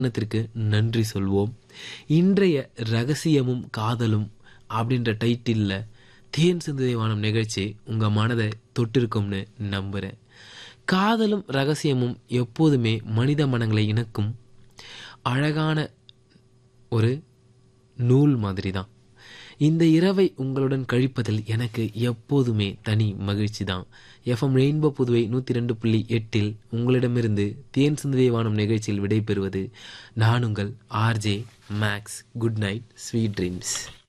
தினத்திற்கு நன்றி சொல்வோம் இன்றைய ரகசியமும் காதலும் அப்படின்ற டைட்டில்ல தேன் சிந்துதை வானம் நிகழ்ச்சி உங்க மனதை தொட்டிருக்கும்னு நம்புறேன் காதலும் ரகசியமும் எப்போதுமே மனித மனங்களை இணக்கும் அழகான ஒரு நூல் மாதிரி தான் இந்த இரவை உங்களுடன் கழிப்பதில் எனக்கு எப்போதுமே தனி மகிழ்ச்சி தான் எஃப்எம் ரெயின்போ புதுவை நூற்றி ரெண்டு புள்ளி எட்டில் உங்களிடமிருந்து தேன் சிந்துவை வானம் நிகழ்ச்சியில் விடைபெறுவது நான் உங்கள் RJ Max good night sweet dreams